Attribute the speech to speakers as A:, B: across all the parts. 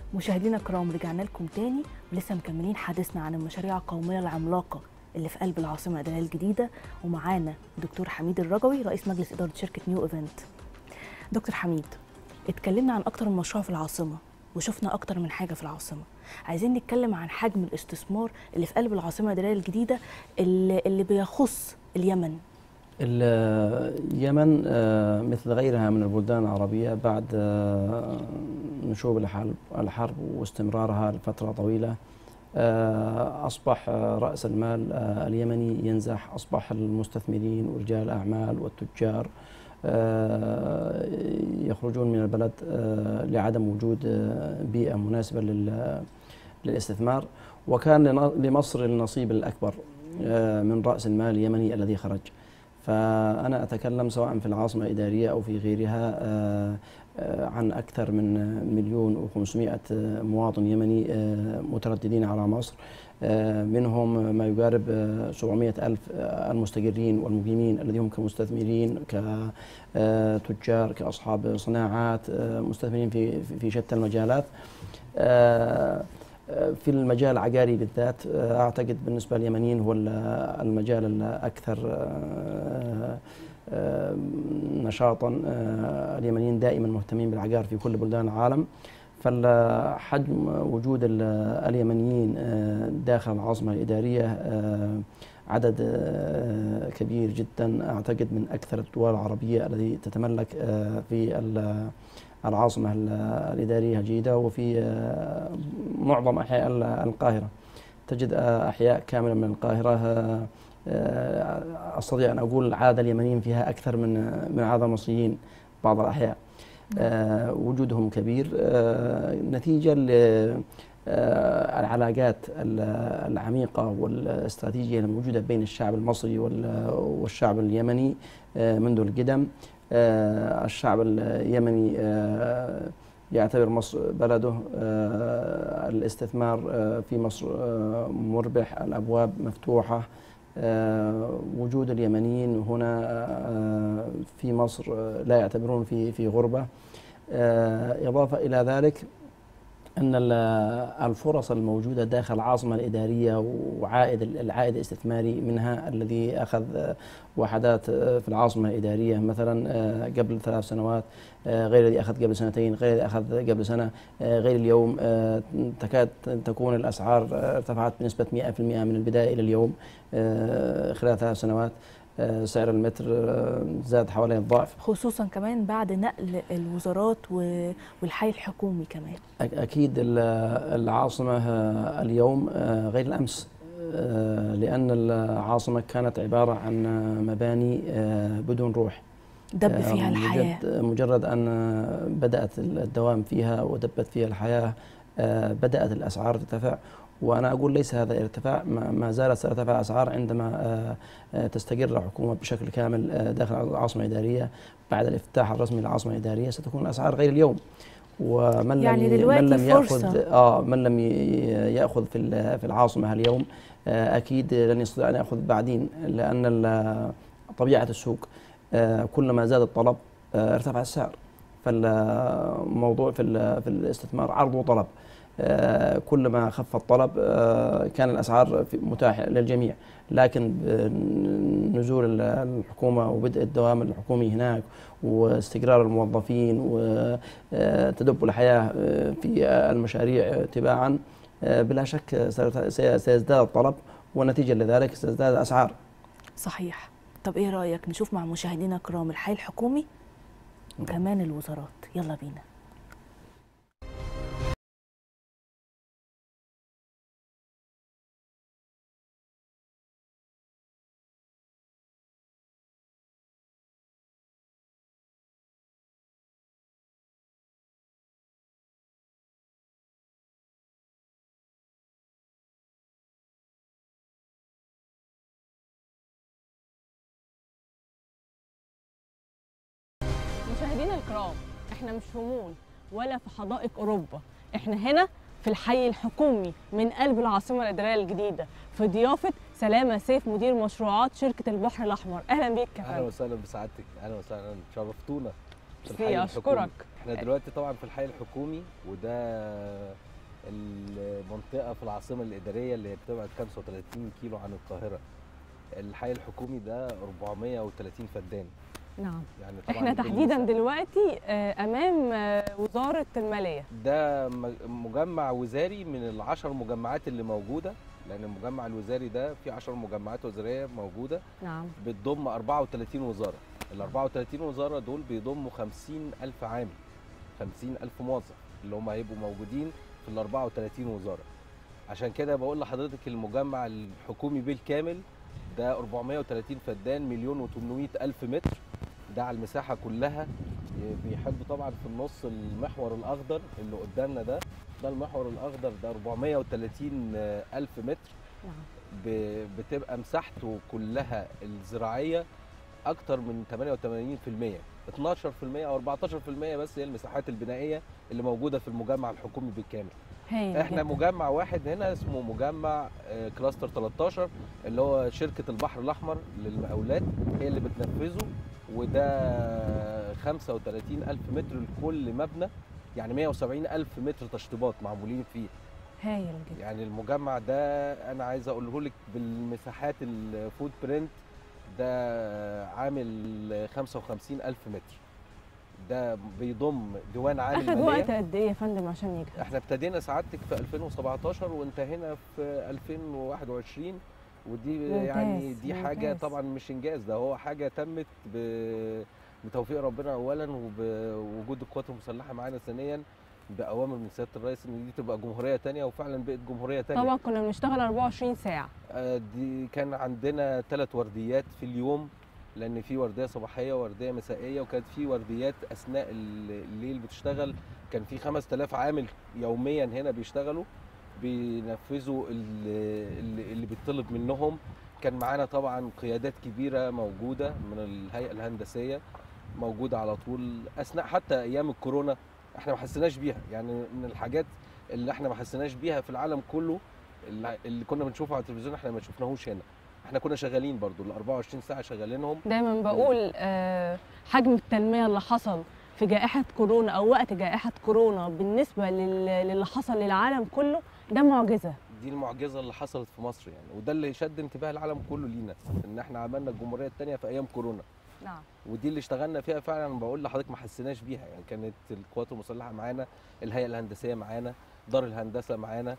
A: مشاهدينا الكرام رجعنا لكم تاني ولسه مكملين حديثنا عن المشاريع القوميه العملاقه اللي في قلب العاصمه الاداريه الجديده ومعانا دكتور حميد الرجوي رئيس مجلس اداره شركه نيو ايفنت. دكتور حميد اتكلمنا عن اكتر من مشروع في العاصمه وشفنا اكتر من حاجه في العاصمه. عايزين نتكلم عن حجم الاستثمار اللي في قلب العاصمه الاداريه الجديده اللي, اللي بيخص اليمن.
B: اليمن آه، مثل غيرها من البلدان العربية بعد آه، نشوب الحرب الحرب واستمرارها لفترة طويلة آه، أصبح رأس المال اليمني ينزح أصبح المستثمرين ورجال الأعمال والتجار يخرجون من البلد لعدم وجود بيئة مناسبة للاستثمار وكان لمصر النصيب الأكبر من رأس المال اليمني الذي خرج فأنا أتكلم سواء في العاصمة الإدارية أو في غيرها آه، آه، عن أكثر من مليون وخمسمائة مواطن يمني آه، مترددين على مصر منهم ما يقارب 700 ألف المستقرين والمقيمين الذين هم كمستثمرين كتجار كأصحاب صناعات مستثمرين في في شتى المجالات في المجال العقاري بالذات اعتقد بالنسبه لليمنيين هو المجال الاكثر آه، آه، نشاطا آه، اليمنيين دائما مهتمين بالعقار في كل بلدان العالم فالحجم وجود اليمنيين داخل العاصمه الاداريه عدد كبير جدا اعتقد من اكثر الدول العربيه التي تتملك في العاصمة الإدارية الجديدة وفي آه، معظم أحياء القاهرة تجد آه، أحياء كاملة من القاهرة آه، أستطيع أن أقول عدد اليمنيين فيها أكثر من من عدد المصريين بعض الأحياء وجودهم كبير نتيجة العلاقات العميقة والاستراتيجية الموجودة بين الشعب المصري والشعب اليمني منذ القدم آه، الشعب اليمني آه، يعتبر مصر بلده آه، الاستثمار في مصر مربح الأبواب مفتوحة وجود اليمنيين هنا في مصر لا يعتبرون في في غربة إضافة إلى ذلك أن الفرص الموجودة داخل العاصمة الإدارية وعائد العائد الاستثماري منها الذي أخذ وحدات في العاصمة الإدارية مثلا آه، قبل ثلاث سنوات آه، غير الذي أخذ قبل سنتين غير الذي أخذ قبل سنة آه، غير اليوم تكاد تكون الأسعار ارتفعت بنسبة 100% من البداية إلى اليوم خلال ثلاث سنوات آه، سعر المتر آه، زاد حوالي الضعف
A: خصوصا كمان بعد نقل الوزارات والحي الحكومي كمان
B: اكيد العاصمه آه، اليوم غير الامس لان العاصمه كانت عباره عن مباني بدون روح
A: دب فيها الحياه
B: مجرد ان بدات الدوام فيها ودبت فيها الحياه بدات الاسعار ترتفع وانا اقول ليس هذا ارتفاع ما زالت سترتفع اسعار عندما آه، آه، تستقر الحكومه بشكل كامل آه، داخل العاصمه الاداريه بعد الافتتاح الرسمي للعاصمه الاداريه ستكون الاسعار غير اليوم
A: ومن يعني لم من لم
B: ياخذ اه من لم ياخذ في في العاصمه اليوم اكيد لن يستطيع ان ياخذ بعدين لان طبيعه السوق كلما زاد الطلب ارتفع السعر فالموضوع في في الاستثمار عرض وطلب آه، كلما خف الطلب آه، كان الاسعار متاحه للجميع لكن نزول الحكومه وبدء الدوام الحكومي هناك واستقرار الموظفين وتدب الحياه آه، في المشاريع تباعا بلا شك سيزداد الطلب ونتيجه لذلك سيزداد الاسعار.
A: صحيح. طب ايه رايك نشوف مع مشاهدينا الكرام الحي الحكومي وكمان الوزارات يلا بينا.
C: مشاهدينا الكرام احنا مش في مول ولا في حدائق اوروبا احنا هنا في الحي الحكومي من قلب العاصمه الاداريه الجديده في ضيافه سلامه سيف مدير مشروعات شركه البحر الاحمر اهلا بيك
D: يا اهلا وسهلا بسعادتك اهلا وسهلا شرفتونا في الحي
C: ميرسي،
D: الحكومي.
C: اشكرك
D: احنا دلوقتي طبعا في الحي الحكومي وده المنطقه في العاصمه الاداريه اللي هي بتبعد 35 كيلو عن القاهره الحي الحكومي ده 430 فدان
C: نعم
D: يعني طبعا
C: احنا تحديدا
D: بالمساحة-
C: دلوقتي آه، امام آه، وزاره الماليه
D: ده م- مجمع وزاري من العشر مجمعات اللي موجوده لان المجمع الوزاري ده في 10 مجمعات وزاريه موجوده
C: نعم
D: بتضم 34 وزاره ال 34 وزاره دول بيضموا 50 الف عامل 50 الف موظف اللي هم هيبقوا موجودين في ال 34 وزاره عشان كده بقول لحضرتك المجمع الحكومي بالكامل ده 430 فدان مليون و800 الف متر ده على المساحه كلها بيحب طبعا في النص المحور الاخضر اللي قدامنا ده ده المحور الاخضر ده 430 الف متر
C: نعم
D: ب- بتبقى مساحته كلها الزراعيه اكتر من 88% 12% او 14% بس هي المساحات البنائيه اللي موجوده في المجمع الحكومي بالكامل
C: هايل
D: احنا
C: جداً.
D: مجمع واحد هنا اسمه مجمع آه، كلاستر 13 اللي هو شركه البحر الاحمر للمقاولات هي اللي بتنفذه وده 35 الف متر لكل مبنى يعني 170 الف متر تشطيبات معمولين فيه
C: هايل جدا
D: يعني المجمع ده انا عايز اقوله لك بالمساحات الفود برنت ده عامل 55 الف متر ده بيضم ديوان عام
C: اخد
D: الماليه
C: وقت قد ايه يا فندم عشان يجهز
D: احنا ابتدينا سعادتك في 2017 وانتهينا في 2021 ودي
C: ممتاز،
D: يعني دي حاجه
C: ممتاز.
D: طبعا مش انجاز ده هو حاجه تمت ب- بتوفيق ربنا اولا وبوجود القوات المسلحه معانا ثانيا باوامر من سياده الرئيس ان دي تبقى جمهوريه تانية وفعلا بقت جمهوريه تانية
C: طبعا كنا بنشتغل 24 ساعه
D: آه، دي كان عندنا ثلاث ورديات في اليوم لان في ورديه صباحيه وورديه مسائيه وكانت في ورديات اثناء ال- الليل بتشتغل كان في 5000 عامل يوميا هنا بيشتغلوا بينفذوا ال- اللي اللي بيطلب منهم كان معانا طبعا قيادات كبيره موجوده من الهيئه الهندسيه موجوده على طول اثناء حتى ايام الكورونا احنا ما حسيناش بيها يعني من الحاجات اللي احنا ما حسيناش بيها في العالم كله اللي اللي كنا بنشوفه على التلفزيون احنا ما شفناهوش هنا احنا كنا شغالين برضو ال 24 ساعه شغالينهم
C: دايما بقول آه، حجم التنميه اللي حصل في جائحه كورونا او وقت جائحه كورونا بالنسبه لل- للي حصل للعالم كله ده معجزه
D: دي المعجزه اللي حصلت في مصر يعني وده اللي شد انتباه العالم كله لينا ان احنا عملنا الجمهوريه الثانيه في ايام كورونا
C: نعم
D: ودي اللي اشتغلنا فيها فعلا بقول لحضرتك ما حسيناش بيها يعني كانت القوات المسلحه معانا الهيئه الهندسيه معانا دار الهندسه معانا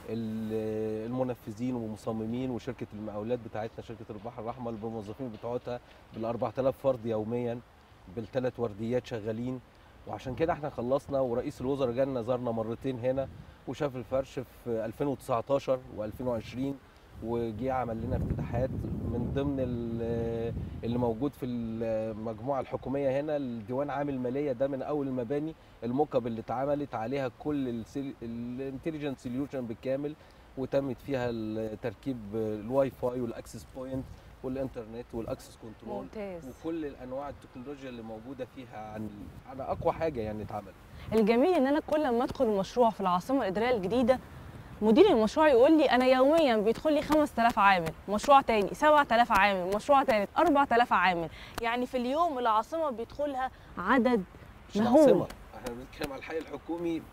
D: ال- المنفذين والمصممين وشركه المقاولات بتاعتنا شركه البحر الاحمر بالموظفين بتوعتها بال 4000 فرد يوميا بالثلاث ورديات شغالين وعشان كده احنا خلصنا ورئيس الوزراء جالنا زارنا مرتين هنا وشاف الفرش في 2019 و2020 وجي عمل لنا افتتاحات من ضمن ال- اللي موجود في المجموعه الحكوميه هنا الديوان عام الماليه ده من اول المباني الموكب اللي اتعملت عليها كل الانتليجنت سوليوشن بالكامل وتمت فيها ال- تركيب الواي فاي والاكسس بوينت والانترنت والاكسس كنترول
C: ممتاز
D: وكل الانواع التكنولوجيا اللي موجوده فيها عن عن اقوى حاجه يعني اتعملت
C: الجميل ان انا كل ما ادخل مشروع في العاصمه الاداريه الجديده مدير المشروع يقول لي انا يوميا بيدخل لي 5000 عامل مشروع تاني 7000 عامل مشروع تالت 4000 عامل يعني في اليوم العاصمه بيدخلها عدد
D: مش
C: مهول.
D: العاصمه احنا بنتكلم على الحي الحكومي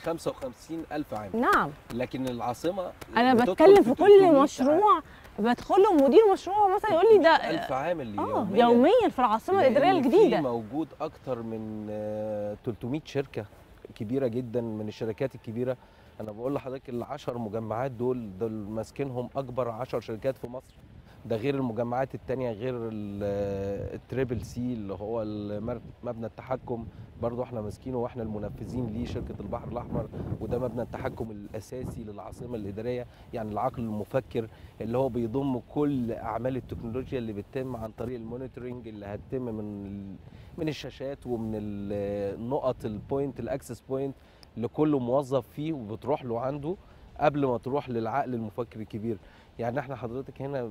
D: 55 الف عامل
C: نعم
D: لكن العاصمه
C: انا
D: بتدخل
C: بتكلم
D: في
C: في
D: 300
C: كل مشروع بدخل له مدير مشروع مثلا يقول لي ده
D: ألف عامل
C: اه
D: يوميا
C: يوميا في العاصمه الاداريه
D: لأن في
C: الجديده
D: موجود اكتر من آه، 300 شركه كبيره جدا من الشركات الكبيره انا بقول لحضرتك العشر مجمعات دول دول ماسكينهم اكبر 10 شركات في مصر ده غير المجمعات التانية غير ال- آه، التريبل سي اللي هو المر- مبنى التحكم برضو احنا ماسكينه واحنا المنفذين ليه شركة البحر الأحمر وده مبنى التحكم الأساسي للعاصمة الإدارية يعني العقل المفكر اللي هو بيضم كل أعمال التكنولوجيا اللي بتتم عن طريق المونيتورنج اللي هتتم من ال- من الشاشات ومن ال- النقط البوينت الأكسس بوينت لكل موظف فيه وبتروح له عنده قبل ما تروح للعقل المفكر الكبير يعني احنا حضرتك هنا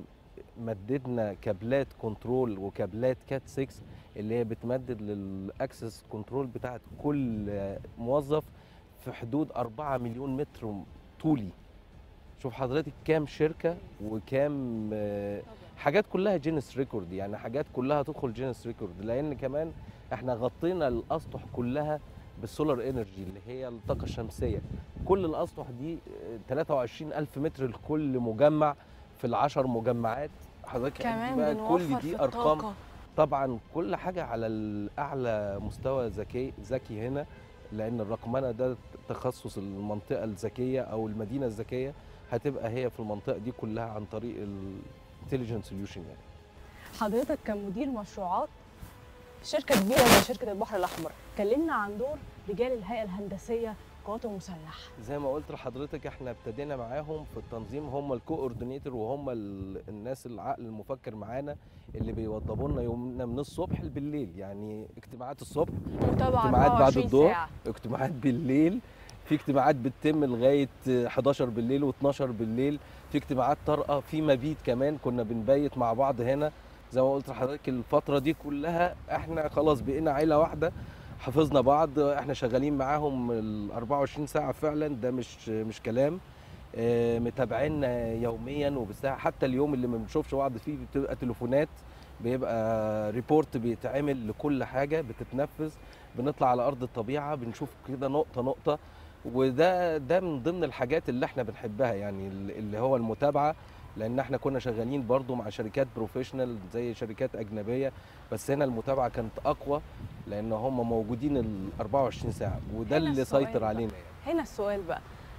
D: مددنا كابلات كنترول وكابلات كات 6 اللي هي بتمدد للاكسس كنترول بتاعت كل موظف في حدود 4 مليون متر طولي شوف حضرتك كام شركه وكام آه، حاجات كلها جينيس ريكورد يعني حاجات كلها تدخل جينيس ريكورد لان كمان احنا غطينا الاسطح كلها بالسولار انرجي اللي هي الطاقه الشمسيه كل الاسطح دي آه، 23 الف متر لكل مجمع في العشر مجمعات حضرتك
C: كمان
D: بقى
C: بنوفر
D: كل
C: في
D: دي ارقام
C: الطاقة.
D: طبعا كل حاجه على الاعلى مستوى ذكي ذكي هنا لان الرقمنه ده تخصص المنطقه الذكيه او المدينه الذكيه هتبقى هي في المنطقه دي كلها عن طريق الانتليجنت سوليوشن يعني
C: حضرتك كمدير مشروعات في شركه كبيره زي شركه البحر الاحمر كلمنا عن دور رجال الهيئه الهندسيه القوات المسلحه
D: زي ما قلت لحضرتك احنا ابتدينا معاهم في التنظيم هم الكوردينيتور وهم ال- الناس العقل المفكر معانا اللي بيوضبوا لنا يومنا من الصبح بالليل يعني اجتماعات الصبح
C: متابعه
D: اجتماعات بعد
C: 24
D: الظهر
C: ساعه
D: اجتماعات بالليل في اجتماعات بتتم لغايه 11 بالليل و12 بالليل في اجتماعات طارئه في مبيت كمان كنا بنبيت مع بعض هنا زي ما قلت لحضرتك الفتره دي كلها احنا خلاص بقينا عيله واحده حفظنا بعض احنا شغالين معاهم ال 24 ساعه فعلا ده مش مش كلام آه، متابعينا يوميا وبالساعه حتى اليوم اللي ما بنشوفش بعض فيه بتبقى تليفونات بيبقى ريبورت بيتعمل لكل حاجه بتتنفذ بنطلع على ارض الطبيعه بنشوف كده نقطه نقطه وده ده من ضمن الحاجات اللي احنا بنحبها يعني اللي هو المتابعه لان احنا كنا شغالين برضو مع شركات بروفيشنال زي شركات اجنبيه بس هنا المتابعه كانت اقوى لان هم موجودين ال 24 ساعه وده
C: هنا
D: اللي
C: السؤال
D: سيطر
C: بقى.
D: علينا يعني.
C: هنا السؤال بقى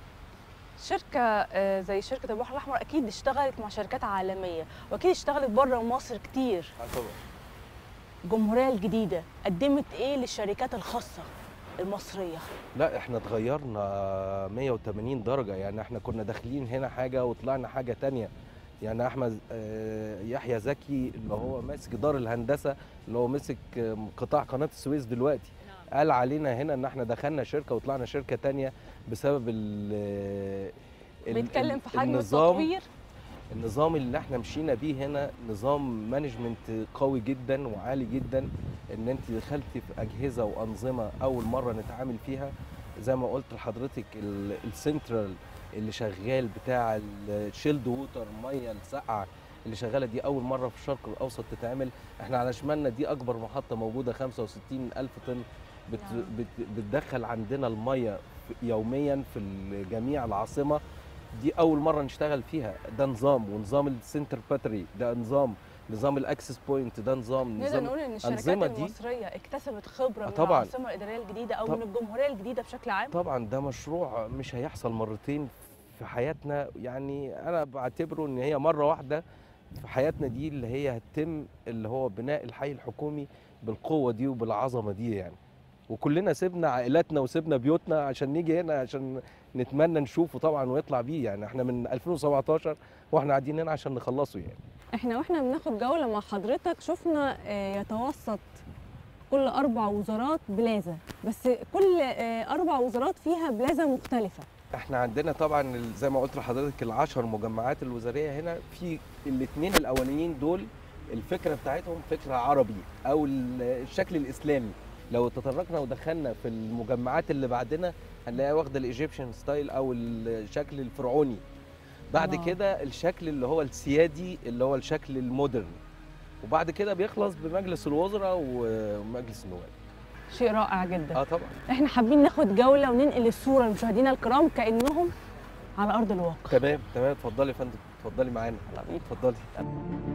C: شركة آه، زي شركة البحر الأحمر أكيد اشتغلت مع شركات عالمية وأكيد اشتغلت بره مصر كتير الجمهورية الجديدة قدمت إيه للشركات الخاصة المصرية
D: لا احنا اتغيرنا 180 درجة يعني احنا كنا داخلين هنا حاجة وطلعنا حاجة تانية يعني احمد آه، يحيى زكي اللي هو ماسك دار الهندسة اللي هو مسك آه، قطاع قناة السويس دلوقتي قال علينا هنا ان احنا دخلنا شركة وطلعنا شركة تانية بسبب ال ال-
C: بيتكلم
D: ال-
C: في حجم
D: النظام
C: التطوير
D: النظام اللي احنا مشينا بيه هنا نظام مانجمنت قوي جدا وعالي جدا ان انت دخلتي في اجهزه وانظمه اول مره نتعامل فيها زي ما قلت لحضرتك ال- السنترال اللي شغال بتاع الشيلد ووتر الميه الساقعه اللي شغاله دي اول مره في الشرق الاوسط تتعمل احنا على شمالنا دي اكبر محطه موجوده 65 الف طن بت
C: نعم.
D: بت بتدخل عندنا الميه في- يوميا في جميع العاصمه دي اول مره نشتغل فيها ده نظام ونظام السنتر باتري ده نظام نظام الاكسس بوينت ده نظام
C: نقدر
D: نظام
C: نقول إن الشركات
D: الأنظمة دي-
C: المصرية اكتسبت خبرة
D: آه
C: من
D: طبعاً.
C: العاصمة الإدارية الجديدة أو
D: طب-
C: من الجمهورية الجديدة بشكل عام
D: طبعا ده مشروع مش هيحصل مرتين في حياتنا يعني انا بعتبره ان هي مره واحده في حياتنا دي اللي هي هتتم اللي هو بناء الحي الحكومي بالقوه دي وبالعظمه دي يعني وكلنا سيبنا عائلاتنا وسيبنا بيوتنا عشان نيجي هنا عشان نتمنى نشوفه طبعا ويطلع بيه يعني احنا من 2017 واحنا قاعدين هنا عشان نخلصه يعني
C: احنا واحنا بناخد جولة مع حضرتك شفنا آه، يتوسط كل أربع وزارات بلازا بس كل آه، أربع وزارات فيها بلازا مختلفة
D: احنا عندنا طبعا ال- زي ما قلت لحضرتك العشر مجمعات الوزاريه هنا في الاثنين الاولانيين دول الفكره بتاعتهم فكره عربي او ال- الشكل الاسلامي لو تطرقنا ودخلنا في المجمعات اللي بعدنا هنلاقيها واخده الايجيبشن ستايل او الشكل الفرعوني بعد
C: الله.
D: كده الشكل اللي هو السيادي اللي هو الشكل المودرن وبعد كده بيخلص بمجلس الوزراء ومجلس النواب
C: شيء رائع جدا
D: اه طبعا
C: احنا حابين ناخد جولة وننقل الصورة لمشاهدينا الكرام كأنهم على أرض الواقع
D: تمام تمام اتفضلي يا فندم اتفضلي معانا اتفضلي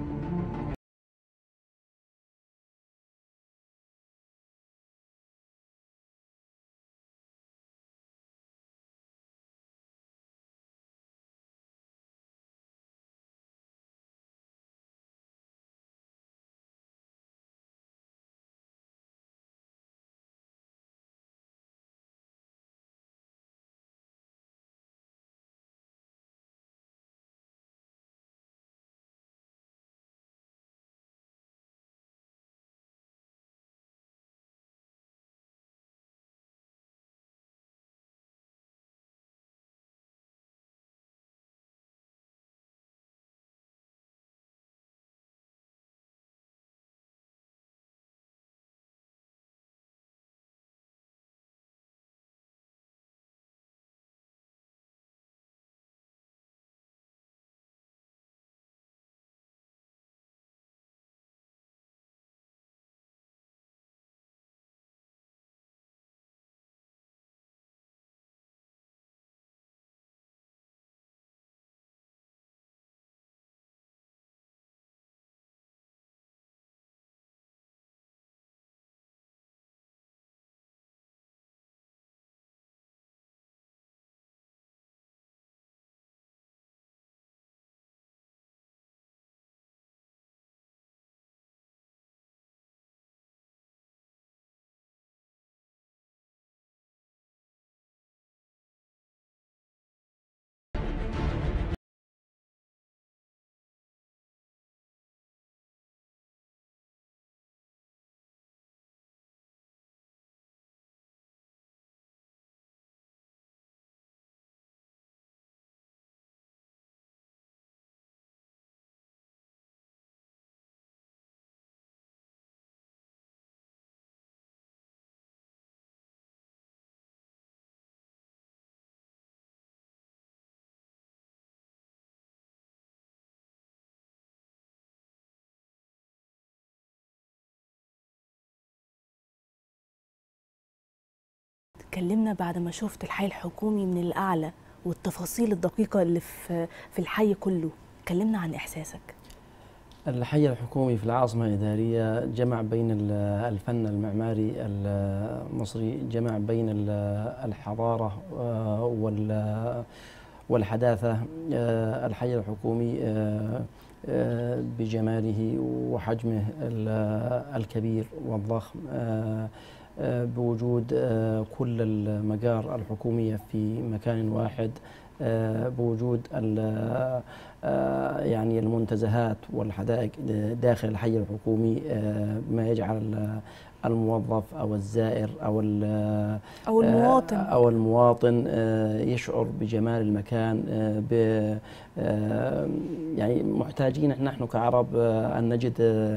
A: كلمنا بعد ما شفت الحي الحكومي من الاعلى والتفاصيل الدقيقه اللي في في الحي كله كلمنا عن احساسك
B: الحي الحكومي في العاصمة الإدارية جمع بين ال- الفن المعماري المصري جمع بين ال- الحضارة آه، وال- والحداثة آه، الحي الحكومي آه، آه، بجماله وحجمه ال- الكبير والضخم آه، آه، بوجود آه، كل المجار الحكومية في مكان واحد آه، بوجود ال- آه، يعني المنتزهات والحدائق داخل الحي الحكومي آه، بما يجعل ال- الموظف او الزائر او ال-
A: او المواطن
B: آه، او المواطن آه، يشعر بجمال المكان آه، ب آه، يعني محتاجين نحن كعرب آه، ان نجد آه،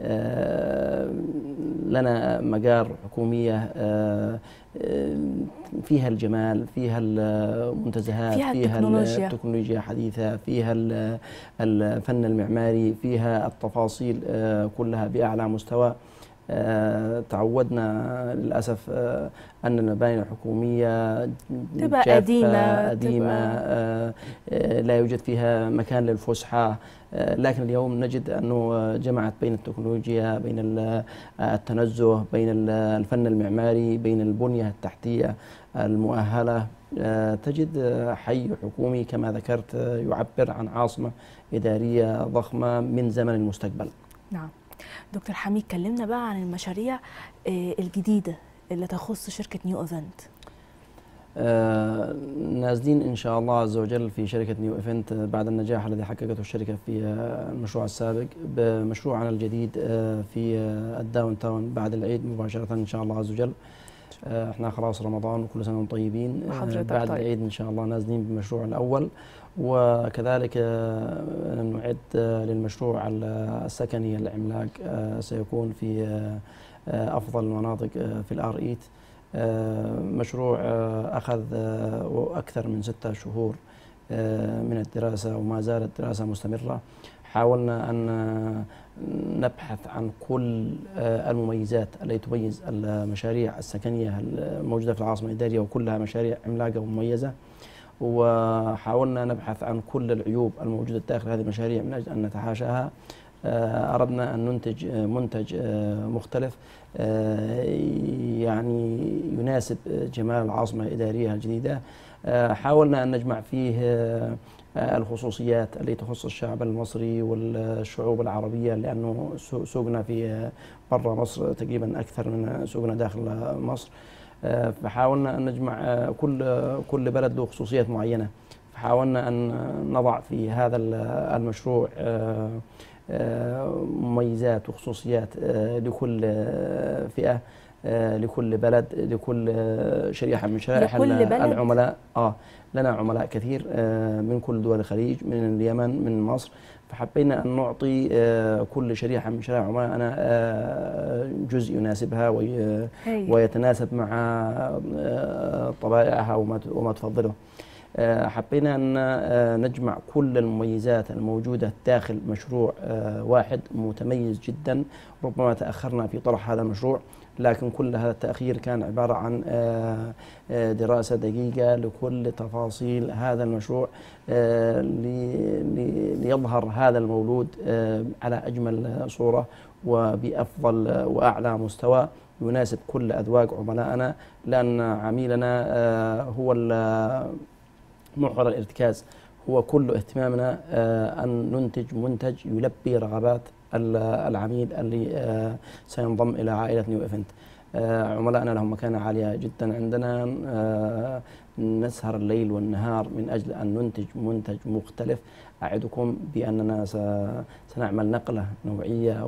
B: آه، لنا مجار حكوميه آه، آه، فيها الجمال فيها المنتزهات
A: فيها
B: فيها
A: التكنولوجيا.
B: التكنولوجيا حديثه فيها ال- الفن المعماري فيها التفاصيل آه، كلها باعلى مستوى آه، تعودنا للاسف آه، ان المباني الحكوميه
A: تبقى
B: جافة،
A: قديمة،
B: قديمه
A: تبقى-
B: آه، آه، لا يوجد فيها مكان للفسحه آه، لكن اليوم نجد انه آه، جمعت بين التكنولوجيا بين ال- آه، التنزه بين ال- الفن المعماري بين البنيه التحتيه المؤهله آه، تجد آه، حي حكومي كما ذكرت آه، يعبر عن عاصمه اداريه ضخمه من زمن المستقبل
A: نعم دكتور حميد كلمنا بقى عن المشاريع آه، الجديده اللي تخص شركه نيو ايفنت
B: آه، نازلين ان شاء الله عز وجل في شركه نيو ايفنت بعد النجاح الذي حققته الشركه في آه، المشروع السابق بمشروعنا الجديد آه، في آه، الداون تاون بعد العيد مباشره ان شاء الله عز وجل آه، احنا خلاص رمضان وكل سنه وانتم طيبين آه،
A: وحضرتك
B: بعد
A: طيب.
B: العيد ان شاء الله نازلين بالمشروع الاول وكذلك آه، نعد آه، للمشروع ال- السكني العملاق آه، سيكون في آه، آه، افضل المناطق آه، في الار ايت آه، مشروع آه، أخذ آه، أكثر من ستة شهور آه، من الدراسة وما زالت الدراسة مستمرة حاولنا أن آه، نبحث عن كل آه، المميزات التي تميز المشاريع السكنية الموجودة في العاصمة الإدارية وكلها مشاريع عملاقة ومميزة وحاولنا نبحث عن كل العيوب الموجودة داخل هذه المشاريع من أجل أن نتحاشاها آه، أردنا أن ننتج آه، منتج آه، مختلف آه، يعني يناسب جمال العاصمة الإدارية الجديدة آه، حاولنا أن نجمع فيه آه، آه، الخصوصيات التي تخص الشعب المصري والشعوب العربية لأنه سو- سوقنا في برا مصر تقريبا أكثر من سوقنا داخل مصر آه، فحاولنا أن نجمع آه، كل كل بلد له خصوصيات معينة فحاولنا أن نضع في هذا المشروع آه، آه، مميزات وخصوصيات آه، لكل آه، فئة آه، لكل بلد لكل آه، شريحة من شرائح
A: لكل
B: ال-
A: بلد؟
B: العملاء اه لنا عملاء كثير آه، من كل دول الخليج من اليمن من مصر فحبينا أن نعطي آه، كل شريحة من شرائح عملائنا آه، جزء يناسبها وي-
A: هاي
B: ويتناسب مع آه، طبائعها وما ت- وما تفضله آه، حبينا أن آه، نجمع كل المميزات الموجودة داخل مشروع آه، واحد متميز جدا ربما تأخرنا في طرح هذا المشروع لكن كل هذا التأخير كان عبارة عن آه، آه، دراسة دقيقة لكل تفاصيل هذا المشروع آه، لي- لي- ليظهر هذا المولود آه، على أجمل صورة وبأفضل وأعلى مستوى يناسب كل أذواق عملائنا لأن عميلنا آه، هو ال- محور الارتكاز هو كل اهتمامنا آه، أن ننتج منتج يلبي رغبات ال- العميل اللي آه، سينضم إلى عائلة نيو إيفنت آه، عملائنا لهم مكانة عالية جدا عندنا آه، نسهر الليل والنهار من أجل أن ننتج منتج مختلف أعدكم بأننا س- سنعمل نقلة نوعية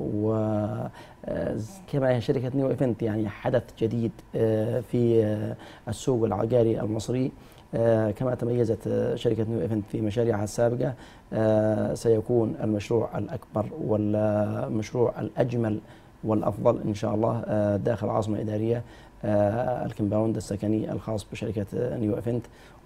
B: وكما هي شركة نيو إيفنت يعني حدث جديد آه، في آه، السوق العقاري المصري آه، كما تميزت آه، شركة نيو إيفنت في مشاريعها السابقة آه، سيكون المشروع الأكبر والمشروع الأجمل والأفضل إن شاء الله آه، داخل العاصمة الإدارية آه، الكمباوند السكني الخاص بشركة آه، نيو إيفنت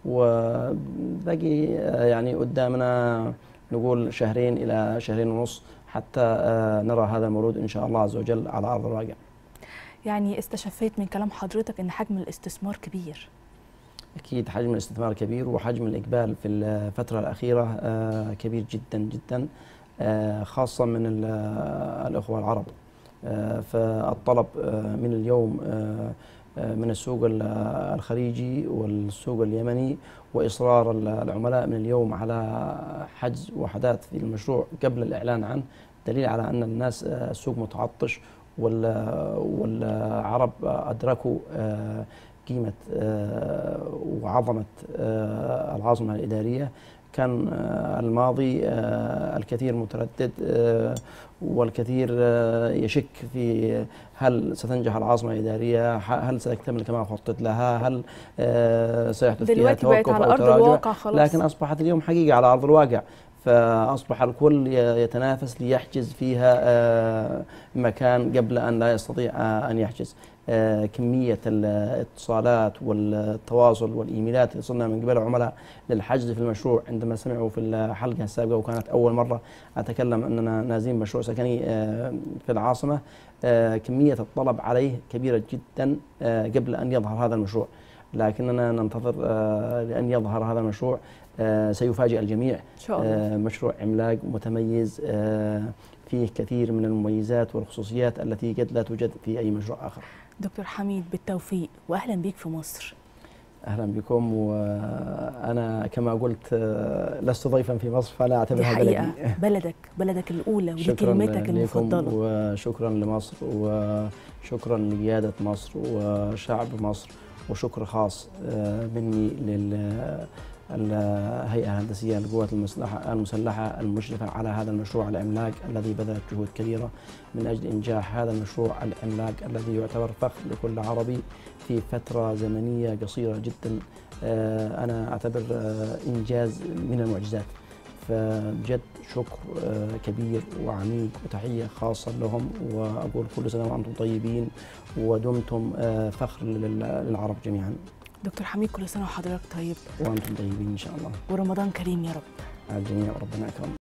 B: وبقي آه، يعني قدامنا نقول شهرين إلى شهرين ونص حتى آه، نرى هذا المولود إن شاء الله عز وجل على أرض الواقع
A: يعني استشفيت من كلام حضرتك ان حجم الاستثمار كبير
B: أكيد حجم الاستثمار كبير وحجم الإقبال في الفترة الأخيرة آه، كبير جدا جدا آه، خاصة من ال- الأخوة العرب آه، فالطلب آه، من اليوم آه، آه، من السوق ال- الخليجي والسوق اليمني وإصرار ال- العملاء من اليوم على حجز وحدات في المشروع قبل الإعلان عنه دليل على أن الناس آه، السوق متعطش وال- والعرب أدركوا آه، قيمة آه، وعظمة آه، العاصمة الإدارية كان آه، الماضي آه، الكثير متردد آه، والكثير آه، يشك في هل ستنجح العاصمة الإدارية ح- هل ستكتمل كما خطط لها هل آه، سيحدث فيها
A: دلوقتي بقت
B: توقف
A: على
B: أو
A: ارض
B: تراجع
A: الواقع خلاص
B: لكن أصبحت اليوم حقيقة على أرض الواقع فأصبح الكل ي- يتنافس ليحجز فيها آه، مكان قبل أن لا يستطيع آه، أن يحجز آه، كمية الاتصالات والتواصل والإيميلات اللي وصلنا من قبل العملاء للحجز في المشروع عندما سمعوا في الحلقة السابقة وكانت أول مرة أتكلم أننا نازلين مشروع سكني آه، في العاصمة آه، كمية الطلب عليه كبيرة جدا آه، قبل أن يظهر هذا المشروع لكننا ننتظر آه، لأن يظهر هذا المشروع آه، سيفاجئ الجميع
A: ان شاء الله
B: آه، مشروع عملاق متميز آه، فيه كثير من المميزات والخصوصيات التي قد لا توجد في أي مشروع آخر
A: دكتور حميد بالتوفيق واهلا بيك في مصر
B: أهلا بكم وأنا كما قلت آه، لست ضيفا في مصر فلا
A: دي
B: أعتبرها
A: حقيقه
B: بلدي
A: بلدك بلدك الاولى ودي
B: شكرا
A: كلمتك
B: لكم
A: المفضله
B: وشكرا لمصر وشكرا لقيادة مصر وشعب مصر وشكر خاص آه، مني لل الهيئة الهندسية للقوات المسلحة المسلحة المشرفة على هذا المشروع العملاق الذي بذلت جهود كبيرة من أجل إنجاح هذا المشروع العملاق الذي يعتبر فخر لكل عربي في فترة زمنية قصيرة جدا آه، أنا أعتبر آه، إنجاز من المعجزات فبجد شكر آه، كبير وعميق وتحية خاصة لهم وأقول كل سنة وأنتم طيبين ودمتم آه، فخر لل- للعرب جميعا
A: دكتور حميد كل سنه وحضرتك طيب
B: وأنتم طيبين إن شاء الله
A: ورمضان كريم يا رب
B: على الجميع وربنا أكرم